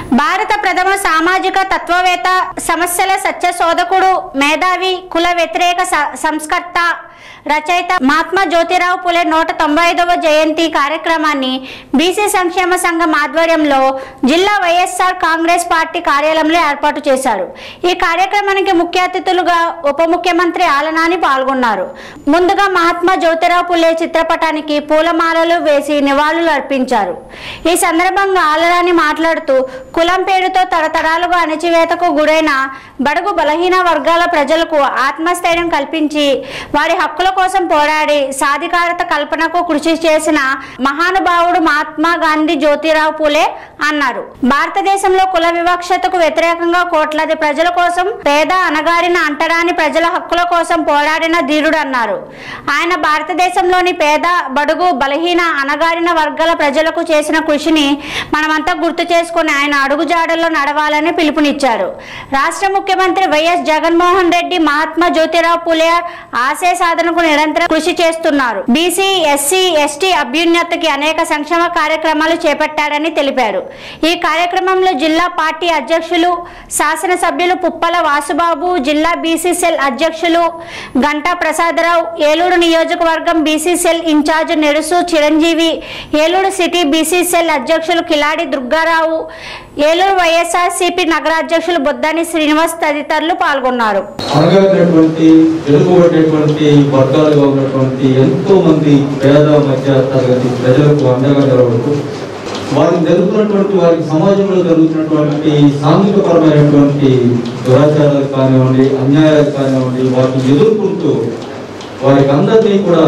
భారత ప్రథమ సామాజిక తత్వవేత్త సమస్యల సత్య శోధకుడు మేధావి కుల వ్యతిరేక స- సంస్కర్త రచయిత మహాత్మా జ్యోతిరావు పులే నూట తొంభై ఐదవ జయంతి కార్యక్రమాన్ని బీసీ సంక్షేమ సంఘం ఆధ్వర్యంలో జిల్లా వైఎస్ఆర్ కాంగ్రెస్ పార్టీ కార్యాలయంలో ఏర్పాటు చేశారు ఈ కార్యక్రమానికి ముఖ్య అతిథులుగా ఉప ముఖ్యమంత్రి ఆలనాని పాల్గొన్నారు ముందుగా మహాత్మా జ్యోతిరావు పులే చిత్రపటానికి పూలమాలలు వేసి నివాళులు అర్పించారు ఈ సందర్భంగా ఆలరాని మాట్లాడుతూ కులం పేరుతో తరతరాలుగా అణచివేతకు గురైన బడుగు బలహీన వర్గాల ప్రజలకు ఆత్మస్థైర్యం కల్పించి వారి హక్కుల కోసం పోరాడి సాధికారత కల్పనకు కృషి చేసిన మహానుభావుడు మహాత్మా గాంధీ జ్యోతిరావు పూలే అన్నారు భారతదేశంలో కుల వివక్షతకు వ్యతిరేకంగా కోట్లాది ప్రజల కోసం పేద అనగారిన అంటరాని ప్రజల హక్కుల కోసం పోరాడిన ధీరుడు అన్నారు ఆయన భారతదేశంలోని పేద బడుగు బలహీన అనగారిన వర్గాల ప్రజలకు చేసిన కృషిని మనమంతా గుర్తు చేసుకుని ఆయన అడుగుజాడల్లో నడవాలని పిలుపునిచ్చారు రాష్ట్ర ముఖ్యమంత్రి వైఎస్ జగన్మోహన్ రెడ్డి మహాత్మా జ్యోతిరావు పులే ఆశయ సాధనకు నిరంతరం కృషి చేస్తున్నారు బీసీ ఎస్సీ ఎస్టీ అభ్యున్నతికి అనేక సంక్షేమ కార్యక్రమాలు చేపట్టారని తెలిపారు ఈ కార్యక్రమంలో జిల్లా పార్టీ అధ్యక్షులు శాసనసభ్యులు పుప్పల వాసుబాబు జిల్లా బీసీ సెల్ అధ్యక్షులు గంటా ప్రసాదరావు ఏలూరు నియోజకవర్గం BC cell in-charge Nerusu Chiranjeevi Eluru city BC cell అధ్యక్షులు కిలాడి దుర్గారావు ఏలూరు వైఎస్ఆర్సీపీ నగరాధ్యక్షులు బొద్దాని శ్రీనివాస్ తదితరులు పాల్గొన్నారు అనగారినటువంటి వెనుకబడినటువంటి వర్గాలుగా ఉన్నటువంటి ఎంతో మంది పేద మధ్య తరగతి ప్రజలకు అండగా నిలబడుతూ వారికి జరుగుతున్నటువంటి వారికి సమాజంలో జరుగుతున్నటువంటి సాంఘికపరమైనటువంటి దురాచారాలు కానివ్వండి అన్యాయాలు కానివ్వండి వాటిని ఎదుర్కొంటూ వారికి అందరినీ కూడా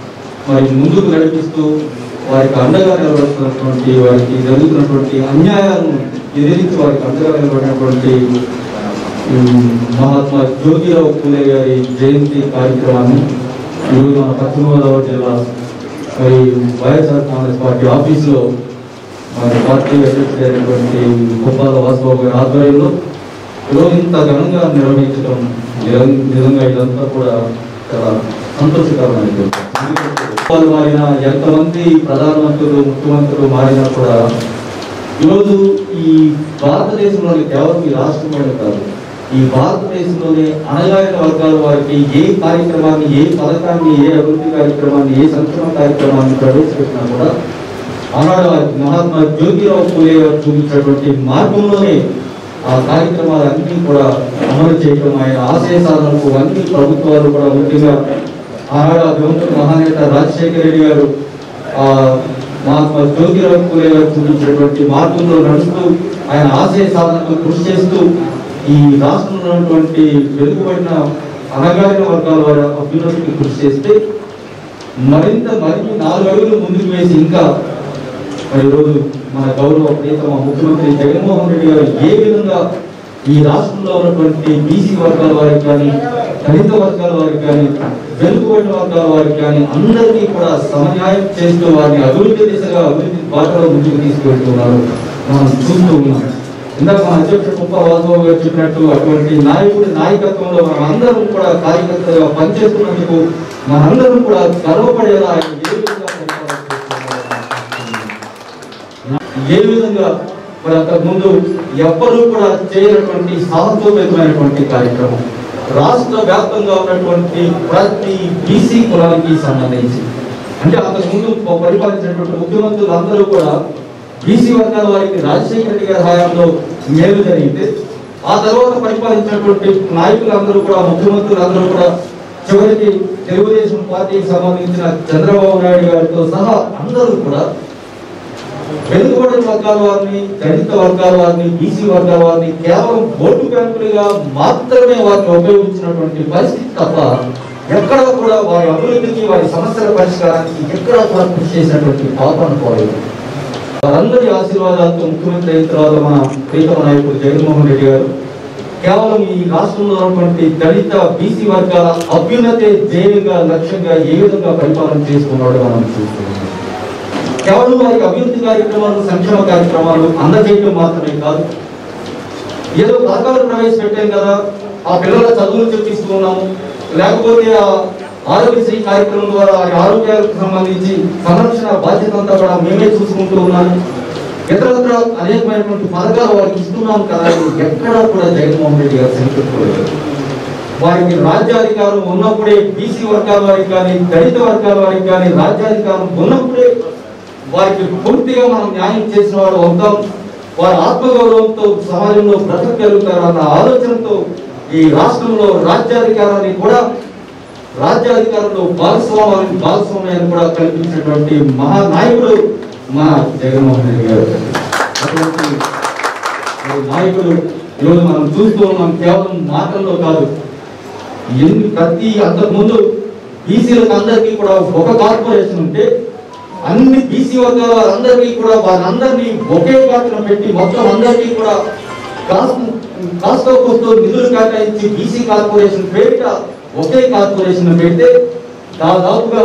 మరి ముందుకు నడిపిస్తూ వారికి అండగా నిలబడుతున్నటువంటి వారికి జరుగుతున్నటువంటి అన్యాయాలను ఎదిరించి వారికి అండగా నిలబడినటువంటి ఉమ్, మహాత్మా జ్యోతిరావు పూలే గారి జయంతి కార్యక్రమాన్ని ఈరోజు మన పశ్చిమ గోదావరి జిల్లా మరి వైఎస్ఆర్ కాంగ్రెస్ పార్టీ ఆఫీసులో మరి పార్టీ అధ్యక్షుడైనటువంటి గోపాల వాసుబాబు గారి ఆధ్వర్యంలో ఈరోజు ఇంత ఘనంగా నిర్వహించడం నిజం- నిజంగా ఇదంతా కూడా చాలా సంతోషకరమైన విషయం. ఎందుకంటే వాళ్ళు మారిన ఎంతమంది ప్రధానమంత్రులు ముఖ్యమంత్రులు మారినా కూడా ఈరోజు ఈ భారతదేశంలోని కేవలం ఈ రాష్ట్రంలోనే కాదు ఈ భారతదేశంలోనే అనగాయన వర్గాల వారికి ఏ కార్యక్రమాన్ని ఏ పథకాన్ని ఏ అభివృద్ధి కార్యక్రమాన్ని ఏ సంక్షేమ కార్యక్రమాన్ని ప్రవేశపెట్టినా కూడా ఆనాడు ఆ మహాత్మా జ్యోతిరావు పూలే గారు చూపించినటువంటి మార్గంలోనే ఆ కార్యక్రమాలన్నీ కూడా అమలు చేయడం ఆయన ఆశయ సాధనకు అన్ని ప్రభుత్వాలు కూడా ముఖ్యంగా ఆనాడు ఆ దివంగత మహానేత రాజశేఖర రెడ్డి గారు ఆ మహాత్మా జ్యోతిరావు పూలే గారు చూపించినటువంటి మార్గంలో నడుస్తూ ఆయన ఆశయ సాధనకు కృషి చేస్తూ ఈ రాష్ట్రంలో ఉన్నటువంటి వెనుకబడిన అనగారిన వర్గాల వారి అభ్యున్నతికి కృషి చేస్తే మరింత మరిన్ని నాలుగు అడుగులు ముందుకు వేసి ఇంకా మరి ఈరోజు మన గౌరవ ప్రియతమ ముఖ్యమంత్రి జగన్మోహన్ రెడ్డి గారు ఏ విధంగా ఈ రాష్ట్రంలో ఉన్నటువంటి బీసీ వర్గాల వారికి కానీ దళిత వర్గాల వారికి కానీ వెనుకబడిన వర్గాల వారికి కానీ అందరికీ కూడా సమన్యాయం చేస్తూ వారిని అభివృద్ధి దిశగా అభివృద్ధి బాటలో ముందుకు తీసుకెళ్తున్నారు మనం చూస్తూ ఉన్నాం ఇందాక మన అధ్యక్షుడు కుప్ప వాసుబాబు గారు చెప్పినట్టు అటువంటి నాయకుడి నాయకత్వంలో మనం అందరం కూడా కార్యకర్తలుగా పనిచేస్తున్నందుకు మనందరం కూడా గర్వపడేలా ఆయన ఏ విధంగా పరిపాలన చేస్తున్నారో ఏ విధంగా మరి అంతకు ముందు ఎవ్వరూ కూడా చేయనటువంటి సాహసోపేతమైనటువంటి కార్యక్రమం రాష్ట్ర వ్యాప్తంగా ఉన్నటువంటి ప్రతి బీసీ కులానికి సంబంధించి అంటే అంతకు ముందు పరిపాలించినటువంటి ముఖ్యమంత్రులు అందరూ కూడా బీసీ వర్గాల వారికి రాజశేఖర రెడ్డి గారి హయాంలో మేలు జరిగితే ఆ తర్వాత పరిపాలించినటువంటి నాయకులందరూ కూడా ముఖ్యమంత్రులు అందరూ కూడా చివరికి తెలుగుదేశం పార్టీకి సంబంధించిన చంద్రబాబు నాయుడు గారితో సహా అందరూ కూడా వెనుకబడిన వర్గాల వారిని దళిత వర్గాల వారిని బీసీ వర్గాల వారిని కేవలం ఓటు బ్యాంకులుగా మాత్రమే వారిని ఉపయోగించినటువంటి పరిస్థితి తప్ప ఎక్కడ కూడా వారి అభివృద్ధికి వారి సమస్యల పరిష్కారానికి ఎక్కడా కూడా కృషి చేసినటువంటి పాపం పోలేదు వారందరి ఆశీర్వాదాలతో ముఖ్యమంత్రి అయిన తర్వాత మన ప్రీతమ నాయకుడు జగన్మోహన్ రెడ్డి గారు కేవలం ఈ రాష్ట్రంలో ఉన్నటువంటి దళిత బీసీ వర్గాల అభ్యున్నతే ధ్యేయంగా లక్ష్యంగా ఏ విధంగా పరిపాలన చేసుకున్నాడో మనం చూస్తున్నాం కేవలం వారికి అభివృద్ధి కార్యక్రమాలు సంక్షేమ కార్యక్రమాలు అందజేయడం మాత్రమే కాదు ఏదో పథకాలు ప్రవేశపెట్టాం కదా ఆ పిల్లల చదువులు చెప్పిస్తూ ఉన్నాము లేకపోతే ఆ ఆరోగ్యశ్రీ కార్యక్రమం ద్వారా వారి ఆరోగ్యాలకు సంబంధించి సంరక్షణ బాధ్యత అంతా కూడా మేమే చూసుకుంటూ ఉన్నాము ఇతరత్ర అనేకమైనటువంటి పథకాలు వారికి ఇస్తున్నాం కదా అని ఎక్కడా కూడా జగన్మోహన్ రెడ్డి గారు సరిపెట్టుకోలేదు వారికి రాజ్యాధికారం ఉన్నప్పుడే బీసీ వర్గాల వారికి కానీ దళిత వర్గాల వారికి కానీ రాజ్యాధికారం ఉన్నప్పుడే వారికి పూర్తిగా మనం న్యాయం చేసిన వాడు అవుతాం వారి ఆత్మగౌరవంతో సమాజంలో బ్రతకగలుగుతారు అన్న ఆలోచనతో ఈ రాష్ట్రంలో రాజ్యాధికారాన్ని కూడా రాజ్యాధికారంలో భాగస్వామ్యాన్ని భాగస్వామ్యాన్ని కూడా కల్పించినటువంటి మహానాయకుడు మన జగన్మోహన్ రెడ్డి గారు అటువంటి మరి నాయకుడు ఈరోజు మనం చూస్తూ ఉన్నాం కేవలం మాటల్లో కాదు ఎన్ని ప్రతి అంతకుముందు బీసీలకు అందరికీ కూడా ఒక కార్పొరేషన్ ఉంటే అన్ని బీసీ వర్గాల వారందరికీ కూడా వారందరినీ ఒకే కాటున పెట్టి మొత్తం అందరికీ కూడా కాస్త కాస్త కోస్తో నిధులు కేటాయించి బీసీ కార్పొరేషన్ పేరిట ఒకే కార్పొరేషన్ పెడితే దాదాపుగా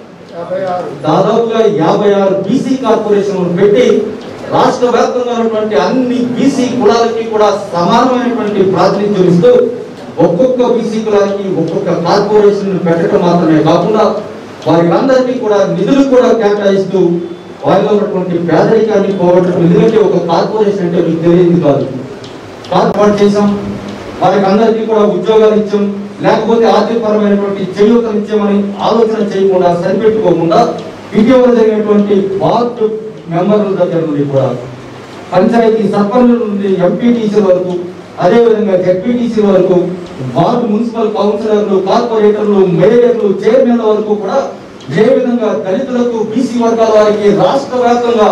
దాదాపుగా యాభై ఆరు బీసీ కార్పొరేషన్ పెట్టి రాష్ట్ర వ్యాప్తంగా ఉన్నటువంటి అన్ని బీసీ కులాలకి కూడా సమానమైనటువంటి ప్రాతినిధ్యం ఇస్తూ ఒక్కొక్క బీసీ కులానికి ఒక్కొక్క కార్పొరేషన్ పెట్టడం మాత్రమే కాకుండా వారికి అందరికీ కూడా నిధులు కూడా కేటాయిస్తూ వారిలో ఉన్నటువంటి పేదరికాన్ని పోగొట్టడం ఎందుకంటే ఒక కార్పొరేషన్ అంటే మీకు తెలియదు కాదు కార్పొరేట్ చేసాం వారికి అందరికీ కూడా ఉద్యోగాలు ఇచ్చాం లేకపోతే ఆర్థికపరమైనటువంటి చేయూతలు ఇచ్చామని ఆలోచన చేయకుండా సరిపెట్టుకోకుండా ఇటీవల జరిగినటువంటి వార్డు మెంబర్ల దగ్గర నుండి కూడా పంచాయతీ సర్పంచుల నుండి ఎంపీటీసీ వరకు అదేవిధంగా జెడ్పీటీసీ వరకు వార్డు మున్సిపల్ కౌన్సిలర్లు కార్పొరేటర్లు మేయర్లు చైర్మన్ల వరకు కూడా ఏ విధంగా దళితులకు బీసీ వర్గాల వారికి రాష్ట్ర వ్యాప్తంగా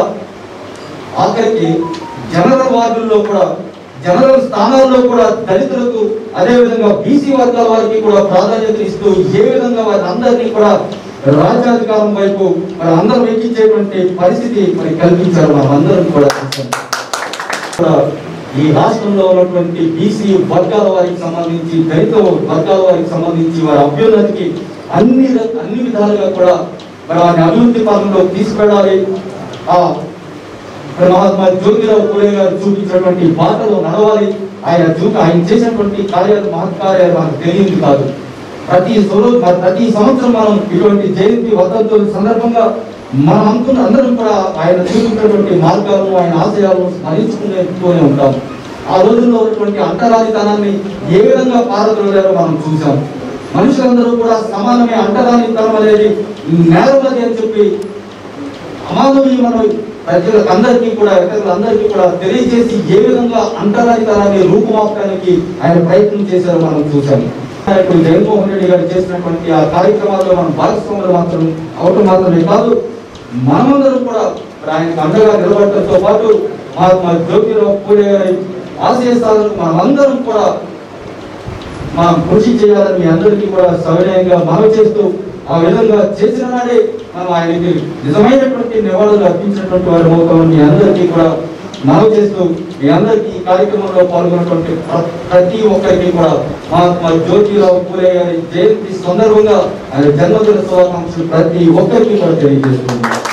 ఆఖరికి జనరల్ వార్డుల్లో కూడా జనరల్ స్థానాల్లో కూడా దళితులకు అదే విధంగా బీసీ వర్గాల వారికి కూడా ప్రాధాన్యత ఇస్తూ ఏ విధంగా వారి అందరినీ కూడా రాజ్యాధికారం వైపు మరి అందరం ఎక్కించేటువంటి పరిస్థితి మరి కల్పించారు మనం అందరం కూడా చూసాం. కూడా ఈ రాష్ట్రంలో ఉన్నటువంటి బీసీ వర్గాల వారికి సంబంధించి దళిత వర్గాల వారికి సంబంధించి వారి అభ్యున్నతికి అన్ని ర- అన్ని విధాలుగా కూడా మరి వారిని అభివృద్ధి పథంలో తీసుకెళ్ళాలి ఆ మరి మహాత్మా జ్యోతిరావు పూలే గారు చూపించినటువంటి బాటలో నడవాలి ఆయన చూ ఆయన చేసినటువంటి కార్యాలు మహత్ కార్యాలు మనకు తెలియదు కాదు ప్రతి స్వరూ- మరి ప్రతి సంవత్సరం మనం ఇటువంటి జయంతి వర్ధంతుల సందర్భంగా మనం అనుకున్న అందరం కూడా ఆయన చూపించినటువంటి మార్గాలను ఆయన ఆశయాలను స్మరించుకునే ఉంటాం ఆ రోజుల్లో ఉన్నటువంటి అంటరానితనాన్ని ఏ విధంగా పారద్రోలారో మనం చూసాం మనుషులందరూ కూడా సమానమే అంటరానితనం అనేది నేరమది అని చెప్పి అమానవీయమైన ప్రజలకు అందరికీ కూడా ఇతరులందరికీ కూడా తెలియజేసి ఏ విధంగా అంటరానితనాన్ని రూపుమాపడానికి ఆయన ప్రయత్నం చేశారో మనం చూసాము ఇప్పుడు జగన్మోహన్ రెడ్డి గారు చేసినటువంటి ఆ కార్యక్రమాల్లో మనం భాగస్వాములు మాత్రం అవటం మాత్రమే కాదు మనమందరం కూడా మరి ఆయనకు అండగా నిలబడటంతో పాటు మహాత్మా జ్యోతిరావు పూలే గారి ఆశయ సాధనకు మనమందరం కూడా మనం కృషి చేయాలని మీ అందరికీ కూడా సవినయంగా మనవి చేస్తూ ఆ విధంగా చేసిన నాడే మనం ఆయనకి నిజమైనటువంటి నివాళులు అర్పించినటువంటి వారి అవుతామని మీ అందరికీ కూడా మనవి చేస్తూ మీ అందరికీ ఈ కార్యక్రమంలో పాల్గొన్నటువంటి ప్ర- ప్రతి ఒక్కరికి కూడా మహాత్మా జ్యోతిరావు పూలే గారి జయంతి సందర్భంగా ఆయన జన్మదిన శుభాకాంక్షలు ప్రతి ఒక్కరికి కూడా తెలియజేస్తుంది